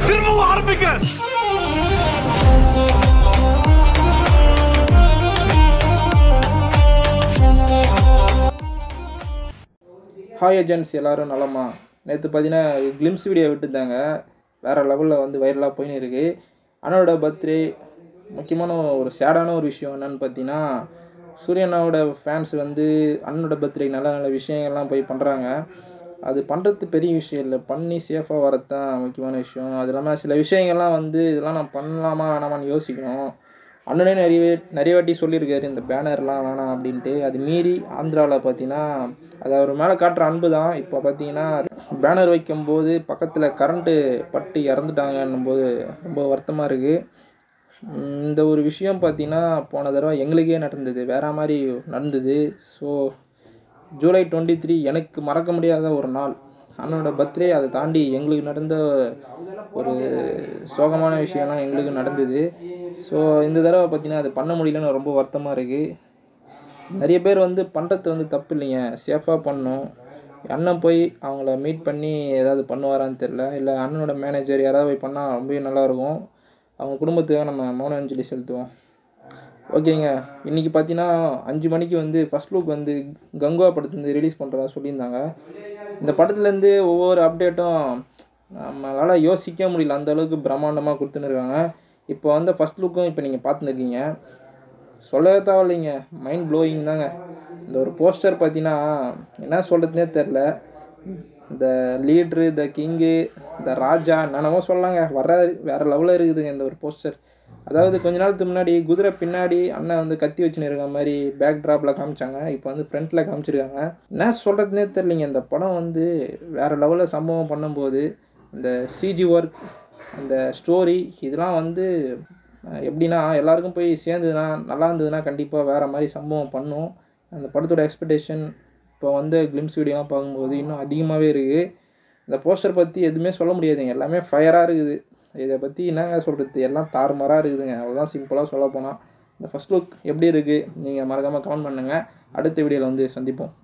திரும்பவும் ஆரம்பிக்கிறேன் hi agents எல்லாரும் நலமா நேற்று பார்த்தீங்கன்னா கிளிம்ஸ் வீடியோ விட்டுருந்தாங்க வேறு லெவலில் வந்து வைரலாக போயின்னு இருக்கு அண்ணனோட பர்த்டே முக்கியமான ஒரு சேடான ஒரு விஷயம் என்னன்னு பார்த்தீங்கன்னா சூரியனாவோட ஃபேன்ஸ் வந்து அண்ணனோட பர்த்டேக்கு நல்ல நல்ல விஷயங்கள்லாம் போய் பண்ணுறாங்க அது பண்ணுறது பெரிய விஷயம் இல்லை பண்ணி சேஃபாக வரது தான் முக்கியமான விஷயம் அது இல்லாமல் சில விஷயங்கள்லாம் வந்து இதெல்லாம் நான் பண்ணலாமா வேணாமான்னு யோசிக்கணும் அண்ணனே நிறைய நிறைய வாட்டி சொல்லியிருக்காரு இந்த பேனர்லாம் வேணாம் அப்படின்ட்டு அது மீறி ஆந்திராவில் பார்த்தீங்கன்னா அது அவர் மேலே காட்டுற அன்பு தான் இப்போ பார்த்தீங்கன்னா பேனர் வைக்கும்போது பக்கத்தில் கரண்ட்டு பட்டு இறந்துட்டாங்கன்னும் போது ரொம்ப வருத்தமாக இருக்குது இந்த ஒரு விஷயம் பார்த்தீங்கன்னா போன தடவை எங்களுக்கே நடந்தது வேற மாதிரி நடந்தது ஸோ ஜூலை டுவெண்ட்டி த்ரீ எனக்கு மறக்க முடியாத ஒரு நாள் அண்ணனோட பர்த்டே அதை தாண்டி எங்களுக்கு நடந்த ஒரு சோகமான விஷயம்லாம் எங்களுக்கு நடந்தது ஸோ இந்த தடவை பார்த்தீங்கன்னா அது பண்ண முடியலன்னு ரொம்ப வருத்தமாக இருக்குது நிறைய பேர் வந்து பண்ணுறது வந்து தப்பு இல்லைங்க சேஃபாக பண்ணணும் அண்ணன் போய் அவங்கள மீட் பண்ணி ஏதாவது பண்ணுவாரான்னு தெரில இல்லை அண்ணனோட மேனேஜர் யாராவது போய் பண்ணால் ரொம்பவே நல்லாயிருக்கும் அவங்க குடும்பத்துக்காக நம்ம மௌன அஞ்சலி செலுத்துவோம் ஓகேங்க இன்றைக்கி பார்த்தீங்கன்னா அஞ்சு மணிக்கு வந்து ஃபஸ்ட் லுக் வந்து கங்குவா படத்தை வந்து ரிலீஸ் பண்ணுறதா சொல்லியிருந்தாங்க இந்த படத்துலேருந்து ஒவ்வொரு அப்டேட்டும் நம்மளால் யோசிக்க முடியல அந்த அளவுக்கு பிரம்மாண்டமாக கொடுத்துன்னு இருக்காங்க இப்போ வந்து ஃபஸ்ட் லுக்கும் இப்போ நீங்கள் பார்த்துன்னு இருக்கீங்க சொல்லவே தேவையில்லைங்க மைண்ட் ப்ளோயிங் தாங்க இந்த ஒரு போஸ்டர் பார்த்தீங்கன்னா என்ன சொல்கிறதுனே தெரில இந்த லீட்ரு இந்த கிங்கு இந்த ராஜா என்னென்னமோ சொல்லலாங்க வர வேறு லெவலில் இருக்குதுங்க இந்த ஒரு போஸ்டர் அதாவது கொஞ்ச நாளுக்கு முன்னாடி குதிரை பின்னாடி அண்ணன் வந்து கத்தி வச்சுன்னு இருக்க மாதிரி பேக் ட்ராப்பில் காமிச்சாங்க இப்போ வந்து ஃப்ரண்ட்டில் காமிச்சிருக்காங்க என்ன சொல்கிறதுனே தெரிலிங்க இந்த படம் வந்து வேறு லெவலில் சம்பவம் பண்ணும்போது இந்த சிஜி ஒர்க் அந்த ஸ்டோரி இதெல்லாம் வந்து அஹ், எப்படின்னா எல்லாருக்கும் போய் சேர்ந்ததுன்னா நல்லா இருந்ததுன்னா கண்டிப்பாக வேறு மாதிரி சம்பவம் பண்ணும் அந்த படத்தோட எக்ஸ்பெக்டேஷன் இப்போ வந்து கிளிம்ஸ் வீடியோலாம் பார்க்கும்போது இன்னும் அதிகமாகவே இருக்குது இந்த போஸ்டர் பற்றி எதுவுமே சொல்ல முடியாதுங்க எல்லாமே ஃபயராக இருக்குது இதை பற்றி என்னங்க சொல்கிறது எல்லாம் தாறுமாறாக இருக்குதுங்க அவ்வளோதான் சிம்பிளாக சொல்ல போனால் இந்த ஃபஸ்ட் லுக் எப்படி இருக்குது நீங்கள் மறக்காமல் கமெண்ட் பண்ணுங்கள் அடுத்த வீடியோவில் வந்து சந்திப்போம்